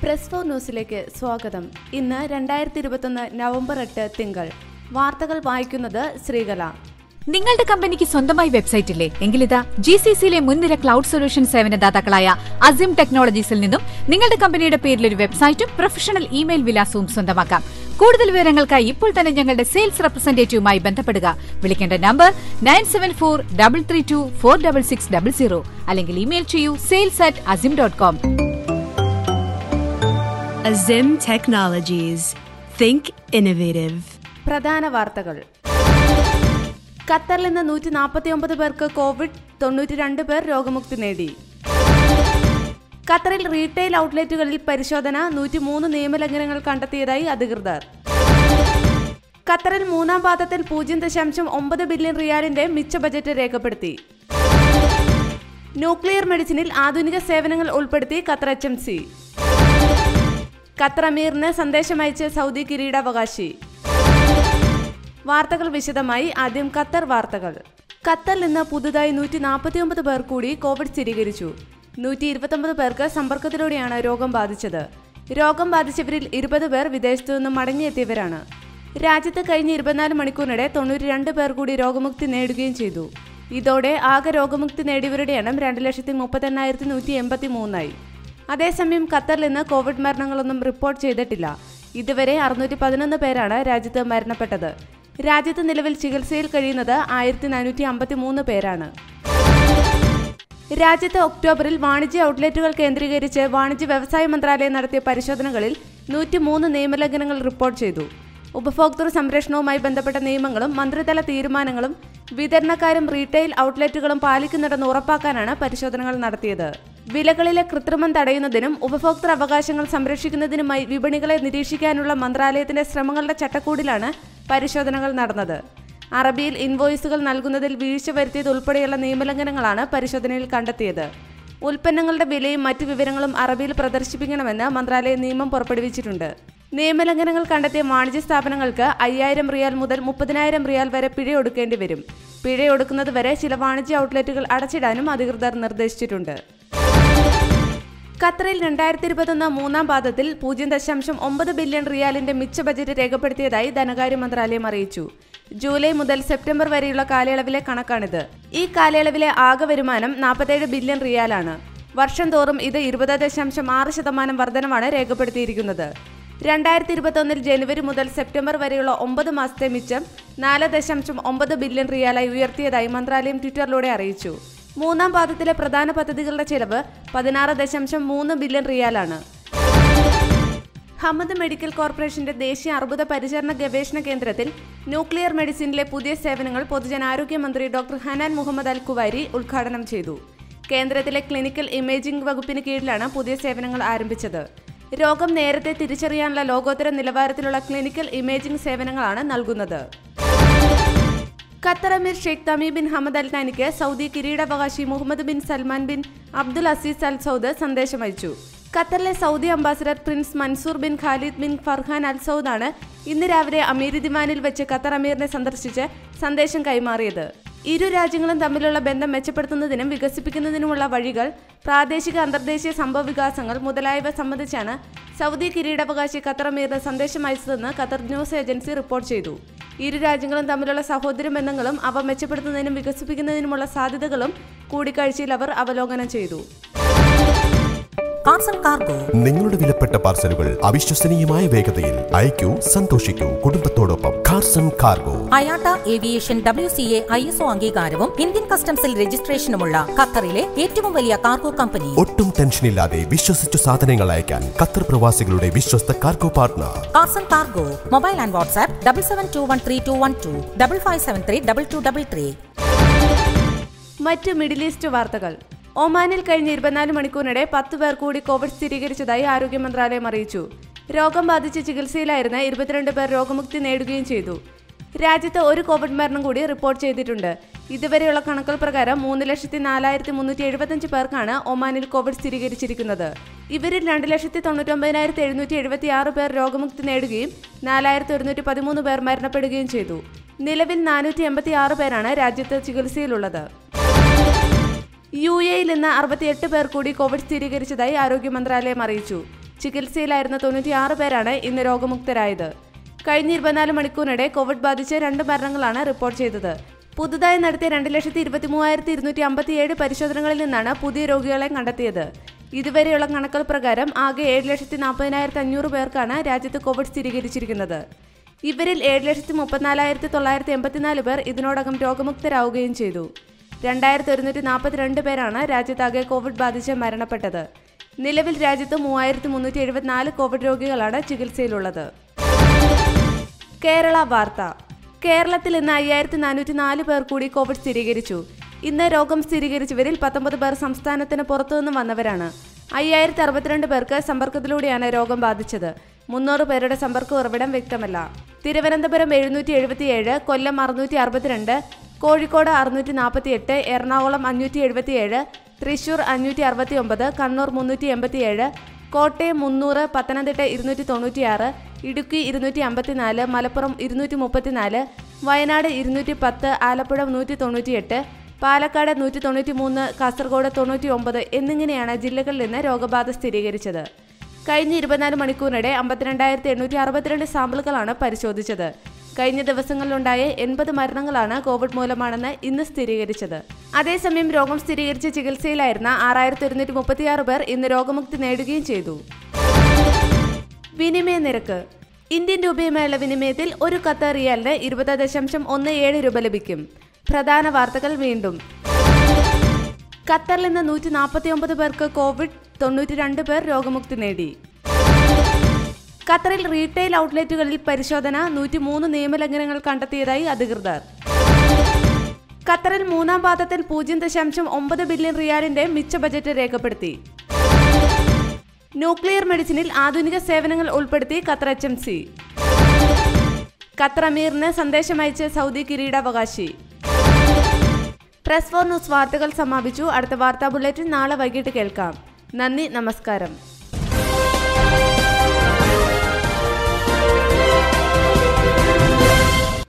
Press four ന്യൂസിലേക്ക് സ്വാഗതം ഇന്ന് രണ്ടായിരത്തി ഇരുപത്തൊന്ന് നവംബർ എട്ട് തിങ്കൾ വാർത്തകൾ വായിക്കുന്നത് ശ്രീകല നിങ്ങളുടെ കമ്പനിക്ക് സ്വന്തമായി വെബ്സൈറ്റ് ഇല്ലേ എങ്കിലിതാ ജി സി സിയിലെ മുൻനിര ക്ലൗഡ് സൊല്യൂഷൻ സേവനദാതാക്കളായ അസിം ടെക്നോളജീസിൽ നിന്നും നിങ്ങളുടെ കമ്പനിയുടെ പേരിൽ ഒരു വെബ്സൈറ്റും പ്രൊഫഷണൽ ഇമെയിൽ വിലാസവും സ്വന്തമാക്കാം കൂടുതൽ വിവരങ്ങൾക്കായി ഇപ്പോൾ തന്നെ ഞങ്ങളുടെ സെയിൽസ് റെപ്രസെന്റേറ്റീവുമായി ബന്ധപ്പെടുക വിളിക്കേണ്ട number nine seven four double three two four double six double zero അല്ലെങ്കിൽ ഇമെയിൽ ചെയ്യൂ sales at Azim dot com Azim Technologies. Think innovative. പ്രധാന വാർത്തകൾ ഖത്തറിൽ നിന്ന് നൂറ്റി നാൽപ്പത്തി ഒമ്പത് പേർക്ക് കോവിഡ് തൊണ്ണൂറ്റി രണ്ട് പേർ രോഗമുക്തി നേടി ഖത്തറിൽ റീറ്റെയിൽ ഔട്ട്ലെറ്റുകളിൽ പരിശോധന നൂറ്റി മൂന്ന് നിയമലംഘനങ്ങൾ കണ്ടെത്തിയതായി അധികൃതർ ഖത്തറിൽ മൂന്നാം പാദത്തിൽ പൂജ്യം ദശാംശം ഒമ്പത് ബില്യൺ റിയാലിന്റെ മിച്ച ബജറ്റ് രേഖപ്പെടുത്തി ന്യൂക്ലിയർ മെഡിസിനിൽ ആധുനിക സേവനങ്ങൾ ഉൾപ്പെടുത്തി Qatar H M C Qatar അമീറിന് സന്ദേശമയച്ച് സൗദി കിരീടാവകാശി വാർത്തകൾ വിശദമായി ആദ്യം ഖത്തർ വാർത്തകൾ ഖത്തറിൽ നിന്ന് പുതുതായി നൂറ്റി നാൽപ്പത്തിയൊമ്പത് പേർ കൂടി കോവിഡ് സ്ഥിരീകരിച്ചു നൂറ്റി ഇരുപത്തൊമ്പത് പേർക്ക് സമ്പർക്കത്തിലൂടെയാണ് രോഗം ബാധിച്ചത് രോഗം ബാധിച്ചവരിൽ ഇരുപത് പേർ വിദേശത്തു നിന്നും മടങ്ങിയെത്തിയവരാണ് രാജ്യത്ത് കഴിഞ്ഞ ഇരുപത്തിനാല് മണിക്കൂറിനിടെ തൊണ്ണൂറ്റി രണ്ട് പേർ കൂടി രോഗമുക്തി നേടുകയും ചെയ്തു ഇതോടെ ആകെ രോഗമുക്തി നേടിയവരുടെ എണ്ണം രണ്ട് ലക്ഷത്തി മുപ്പത്തെണ്ണായിരത്തി നൂറ്റി എൺപത്തി മൂന്നായി അതേസമയം ഖത്തറിൽ നിന്ന് കോവിഡ് മരണങ്ങളൊന്നും റിപ്പോർട്ട് ചെയ്തിട്ടില്ല ഇതുവരെ അറുന്നൂറ്റി പതിനൊന്ന് പേരാണ് രാജ്യത്ത് മരണപ്പെട്ടത് രാജ്യത്ത് നിലവിൽ ചികിത്സയിൽ കഴിയുന്നത് ആയിരത്തി നാനൂറ്റി അമ്പത്തി മൂന്ന് പേരാണ് രാജ്യത്ത് ഒക്ടോബറിൽ വാണിജ്യ ഔട്ട്ലെറ്റുകൾ കേന്ദ്രീകരിച്ച് വാണിജ്യ വ്യവസായ മന്ത്രാലയം നടത്തിയ പരിശോധനകളിൽ നൂറ്റി മൂന്ന് നിയമലംഘനങ്ങൾ റിപ്പോർട്ട് ചെയ്തു ഉപഭോക്തൃ സംരക്ഷണവുമായി ബന്ധപ്പെട്ട നിയമങ്ങളും മന്ത്രിതല തീരുമാനങ്ങളും വിതരണക്കാരും റീറ്റെയിൽ ഔട്ട്ലെറ്റുകളും പാലിക്കുന്നുണ്ടെന്ന് ഉറപ്പാക്കാനാണ് പരിശോധനകൾ നടത്തിയത് വിലകളിലെ കൃത്രിമം തടയുന്നതിനും ഉപഭോക്തൃ അവകാശങ്ങൾ സംരക്ഷിക്കുന്നതിനുമായി വിപണികളെ നിരീക്ഷിക്കാനുള്ള മന്ത്രാലയത്തിന്റെ ശ്രമങ്ങളുടെ ചട്ടക്കൂടിലാണ് പരിശോധനകൾ നടന്നത് അറബിയിൽ ഇൻവോയ്സുകൾ നൽകുന്നതിൽ വീഴ്ച വരുത്തിയതുൾപ്പെടെയുള്ള നിയമലംഘനങ്ങളാണ് പരിശോധനയിൽ കണ്ടെത്തിയത് ഉൽപ്പന്നങ്ങളുടെ വിലയും മറ്റു വിവരങ്ങളും അറബിയിൽ പ്രദർശിപ്പിക്കണമെന്ന് മന്ത്രാലയം നിയമം പുറപ്പെടുവിച്ചിട്ടുണ്ട് നിയമലംഘനങ്ങൾ കണ്ടെത്തിയ വാണിജ്യ സ്ഥാപനങ്ങൾക്ക് അയ്യായിരം റിയാൽ മുതൽ മുപ്പതിനായിരം റിയാൽ വരെ പിഴയൊടുക്കേണ്ടി വരും പിഴയൊടുക്കുന്നത് വരെ ചില വാണിജ്യ ഔട്ട്ലെറ്റുകൾ അടച്ചിടാനും അധികൃതർ നിർദ്ദേശിച്ചിട്ടുണ്ട് ഖത്തറിൽ രണ്ടായിരത്തി ഇരുപത്തൊന്ന് മൂന്നാം പാദത്തിൽ പൂജ്യം ദശാംശം ഒമ്പത് ബില്യൺ റിയാലിന്റെ മിച്ച ബജറ്റ് രേഖപ്പെടുത്തിയതായി ധനകാര്യ മന്ത്രാലയം അറിയിച്ചു ജൂലൈ മുതൽ സെപ്റ്റംബർ വരെയുള്ള കാലയളവിലെ കണക്കാണിത് ഈ കാലയളവിലെ ആകെ വരുമാനം നാൽപ്പത്തേഴ് ബില്യൺ റിയാലാണ് വർഷം തോറും ഇത് ഇരുപത് ദശാംശം ആറ് ശതമാനം വർധനമാണ് രേഖപ്പെടുത്തിയിരിക്കുന്നത് രണ്ടായിരത്തി ഇരുപത്തൊന്നിൽ ജനുവരി മുതൽ സെപ്റ്റംബർ വരെയുള്ള ഒമ്പത് മാസത്തെ മിച്ചം നാല് ദശാംശം ഒമ്പത് ബില്യൺ റിയാലായി ഉയർത്തിയതായി മന്ത്രാലയം ട്വിറ്ററിലൂടെ അറിയിച്ചു മൂന്നാം പാദത്തിലെ പ്രധാന പദ്ധതികളുടെ ചെലവ് പതിനാറ് ദശാംശം മൂന്ന് ബില്യൺ റിയാലാണ് ഹമദ് മെഡിക്കൽ കോർപ്പറേഷന്റെ ദേശീയ അർബുദ പരിചരണ ഗവേഷണ കേന്ദ്രത്തിൽ ന്യൂക്ലിയർ മെഡിസിനിലെ പുതിയ സേവനങ്ങൾ പൊതുജനാരോഗ്യ മന്ത്രി doctor Hanan Muhammad Al Kuwari ഉദ്ഘാടനം ചെയ്തു കേന്ദ്രത്തിലെ ക്ലിനിക്കൽ ഇമേജിംഗ് വകുപ്പിന് കീഴിലാണ് പുതിയ സേവനങ്ങൾ ആരംഭിച്ചത് രോഗം നേരത്തെ തിരിച്ചറിയാനുള്ള ലോകോത്തര നിലവാരത്തിലുള്ള ക്ലിനിക്കൽ ഇമേജിംഗ് സേവനങ്ങളാണ് നൽകുന്നത് Qatar Amir Sheikh Tamim bin Hamad Al താനിക്ക് സൗദി കിരീടാവകാശി Muhammad bin Salman bin Abdul Aziz Al Saud സന്ദേശം അയച്ചു ഖത്തറിലെ Saudi ambassador prince Mansoor bin Khalid bin Farhan Al സൗദാണ് ഇന്ന് രാവിലെ അമീരി ദിവാനിൽ വെച്ച് ഖത്തർ അമീറിനെ സന്ദർശിച്ച് സന്ദേശം കൈമാറിയത് ഇരു രാജ്യങ്ങളും തമ്മിലുള്ള ബന്ധം മെച്ചപ്പെടുത്തുന്നതിനും വികസിപ്പിക്കുന്നതിനുമുള്ള വഴികൾ പ്രാദേശിക അന്തർദേശീയ സംഭവ വികാസങ്ങൾ മുതലായവ സംബന്ധിച്ചാണ് സൗദി കിരീടാവകാശി ഖത്തർ അമീറിന് സന്ദേശം അയച്ചതെന്ന് ഖത്തർ ന്യൂസ് ഏജൻസി റിപ്പോർട്ട് ചെയ്തു ഇരു രാജ്യങ്ങളും തമ്മിലുള്ള സഹോദര ബന്ധങ്ങളും അവ മെച്ചപ്പെടുത്തുന്നതിനും വികസിപ്പിക്കുന്നതിനുമുള്ള സാധ്യതകളും കൂടിക്കാഴ്ചയിൽ അവർ അവലോകനം ചെയ്തു കാർസൺ കാർഗോ നിങ്ങളുടെ വിലപ്പെട്ട പാർസലുകൾ അവിശ്വസനീയമായ വേഗതയിൽ അയക്കൂ സന്തോഷിക്കൂ കുടുംബത്തോടൊപ്പം കാർസൺ കാർഗോ ഹയാട്ട aviation W C A I S O അംഗീകാരവും ഇന്ത്യൻ കസ്റ്റംസിൽ രജിസ്ട്രേഷനുമുള്ള ഖത്തറിലെ ഏറ്റവും വലിയ കാർഗോ കമ്പനി ഒട്ടും ടെൻഷനില്ലാതെ വിശ്വസിച്ചു സാധനങ്ങൾ അയക്കാൻ ഖത്തർ പ്രവാസികളുടെ വിശ്വസ്ത cargo partner Carson cargo mobile and WhatsApp double seven two one three two one two double five seven three double two double three മറ്റ് മിഡിൽ ഈസ്റ്റ് വാർത്തകൾ ഒമാനിൽ കഴിഞ്ഞ ഇരുപത്തിനാല് മണിക്കൂറിനിടെ പത്ത് പേർ കൂടി കോവിഡ് സ്ഥിരീകരിച്ചതായി ആരോഗ്യ മന്ത്രാലയം അറിയിച്ചു രോഗം ബാധിച്ച് ചികിത്സയിലായിരുന്ന ഇരുപത്തിരണ്ട് പേർ രോഗമുക്തി നേടുകയും ചെയ്തു രാജ്യത്ത് ഒരു കോവിഡ് മരണം കൂടി റിപ്പോർട്ട് ചെയ്തിട്ടുണ്ട് ഇതുവരെയുള്ള കണക്കുകൾ പ്രകാരം മൂന്ന് ലക്ഷത്തി നാലായിരത്തി മുന്നൂറ്റി എഴുപത്തഞ്ച് പേർക്കാണ് ഒമാനിൽ കോവിഡ് സ്ഥിരീകരിച്ചിരിക്കുന്നത് ഇവരിൽ രണ്ട് ലക്ഷത്തി തൊണ്ണൂറ്റൊമ്പതിനായിരത്തി എഴുന്നൂറ്റി എഴുപത്തി ആറ് പേർ രോഗമുക്തി നേടുകയും നാലായിരത്തി ഒരുന്നൂറ്റി പതിമൂന്ന് പേർ മരണപ്പെടുകയും ചെയ്തു നിലവിൽ നാനൂറ്റി എൺപത്തി ആറ് പേരാണ് രാജ്യത്ത് ചികിത്സയിലുള്ളത് യു എയിൽ ഇന്ന് അറുപത്തിയെട്ട് പേർ കൂടി കോവിഡ് സ്ഥിരീകരിച്ചതായി ആരോഗ്യ മന്ത്രാലയം അറിയിച്ചു ചികിത്സയിലായിരുന്ന തൊണ്ണൂറ്റിയാറ് പേരാണ് ഇന്ന് രോഗമുക്തരായത് കഴിഞ്ഞ ഇരുപത്തിനാല് മണിക്കൂറിനിടെ കോവിഡ് ബാധിച്ച് രണ്ട് മരണങ്ങളാണ് റിപ്പോർട്ട് ചെയ്തത് പുതുതായി നടത്തിയ രണ്ട് ലക്ഷത്തി ഇരുപത്തി മൂവായിരത്തി ഇരുന്നൂറ്റി അമ്പത്തിയേഴ് പരിശോധനകളിൽ നിന്നാണ് പുതിയ രോഗികളെ കണ്ടെത്തിയത് ഇതുവരെയുള്ള കണക്കുകൾ പ്രകാരം ആകെ ഏഴ് ലക്ഷത്തി നാൽപ്പതിനായിരത്തി അഞ്ഞൂറ് പേർക്കാണ് രാജ്യത്ത് കോവിഡ് സ്ഥിരീകരിച്ചിരിക്കുന്നത് ഇവരിൽ ഏഴ് ലക്ഷത്തി മുപ്പത്തിനാലായിരത്തി തൊള്ളായിരത്തി എൺപത്തിനാല് പേർ ഇതിനോടകം രോഗമുക്തരാവുകയും ചെയ്തു രണ്ടായിരത്തി ഒരുന്നൂറ്റി നാൽപ്പത്തിരണ്ട് പേരാണ് രാജ്യത്താകെ കോവിഡ് ബാധിച്ച് മരണപ്പെട്ടത് നിലവിൽ രാജ്യത്ത് മൂവായിരത്തി മുന്നൂറ്റി എഴുപത്തിനാല് കോവിഡ് രോഗികളാണ് ചികിത്സയിലുള്ളത് കേരള വാർത്ത കേരളത്തിൽ ഇന്ന് അയ്യായിരത്തി നാനൂറ്റി നാല് പേർ കൂടി കോവിഡ് സ്ഥിരീകരിച്ചു ഇന്ന് രോഗം സ്ഥിരീകരിച്ചവരിൽ പത്തൊമ്പത് പേർ സംസ്ഥാനത്തിന് പുറത്തുനിന്ന് വന്നവരാണ് അയ്യായിരത്തി അറുപത്തിരണ്ട് പേർക്ക് സമ്പർക്കത്തിലൂടെയാണ് രോഗം ബാധിച്ചത് മുന്നൂറ് പേരുടെ സമ്പർക്ക ഉറവിടം വ്യക്തമല്ല തിരുവനന്തപുരം എഴുന്നൂറ്റി എഴുപത്തിയേഴ് കൊല്ലം അറുന്നൂറ്റി അറുപത്തിരണ്ട് കോഴിക്കോട് അറുന്നൂറ്റി നാൽപ്പത്തിയെട്ട് എറണാകുളം അഞ്ഞൂറ്റി എഴുപത്തിയേഴ് തൃശൂർ അഞ്ഞൂറ്റി അറുപത്തി ഒമ്പത് കണ്ണൂർ മുന്നൂറ്റി എൺപത്തിയേഴ് കോട്ടയം മുന്നൂറ് പത്തനംതിട്ട ഇരുന്നൂറ്റി തൊണ്ണൂറ്റിയാറ് ഇടുക്കി ഇരുന്നൂറ്റി അമ്പത്തിനാല് മലപ്പുറം ഇരുന്നൂറ്റി മുപ്പത്തിനാല് വയനാട് ഇരുന്നൂറ്റി പത്ത് ആലപ്പുഴ നൂറ്റി തൊണ്ണൂറ്റിയെട്ട് പാലക്കാട് നൂറ്റി തൊണ്ണൂറ്റി മൂന്ന് കാസർഗോഡ് തൊണ്ണൂറ്റി ഒമ്പത് എന്നിങ്ങനെയാണ് ജില്ലകളിൽ നിന്ന് രോഗബാധ സ്ഥിരീകരിച്ചത് കഴിഞ്ഞ ഇരുപത്തിനാല് മണിക്കൂറിനിടെ അമ്പത്തിരണ്ടായിരത്തി എണ്ണൂറ്റി അറുപത്തിരണ്ട് സാമ്പിളുകളാണ് പരിശോധിച്ചത് കഴിഞ്ഞ ദിവസങ്ങളിലുണ്ടായ എൺപത് മരണങ്ങളാണ് കോവിഡ് മൂലമാണെന്ന് ഇന്ന് സ്ഥിരീകരിച്ചത് അതേസമയം രോഗം സ്ഥിരീകരിച്ച് ചികിത്സയിലായിരുന്ന ആറായിരത്തി ഒരുന്നൂറ്റി മുപ്പത്തിയാറ് പേർ ഇന്ന് രോഗമുക്തി നേടുകയും ചെയ്തു വിനിമയ നിരക്ക് ഇന്ത്യൻ രൂപയുമായുള്ള വിനിമയത്തിൽ ഒരു ഖത്തർ റിയാലിന് ഇരുപത് ദശാംശം ഒന്ന് ഏഴ് രൂപ ലഭിക്കും പ്രധാന വാർത്തകൾ വീണ്ടും ഖത്തറിൽ നിന്ന് നൂറ്റി നാൽപ്പത്തി ഒമ്പത് പേർക്ക് കോവിഡ് തൊണ്ണൂറ്റി രണ്ട് പേർ രോഗമുക്തി നേടി ഖത്തറിൽ റീറ്റെയിൽ ഔട്ട്ലെറ്റുകളിൽ പരിശോധന നൂറ്റി മൂന്ന് നിയമലംഘനങ്ങൾ കണ്ടെത്തിയതായി അധികൃതർ ഖത്തറിൽ മൂന്നാം പാദത്തിൽ പൂജ്യം ദശാംശം ഒമ്പത് ബില്യൺ റിയാലിന്റെ മിച്ച ബജറ്റ് രേഖപ്പെടുത്തി ന്യൂക്ലിയർ മെഡിസിനിൽ ആധുനിക സേവനങ്ങൾ ഉൾപ്പെടുത്തി Qatar H M C Qatar അമീറിന് സന്ദേശമയച്ച് സൗദി കിരീടാവകാശി പ്രസ് ഫോർ ന്യൂസ് വാർത്തകൾ സമാപിച്ചു അടുത്ത വാർത്താ ബുള്ളറ്റിൻ നാളെ വൈകിട്ട് കേൾക്കാം നന്ദി നമസ്കാരം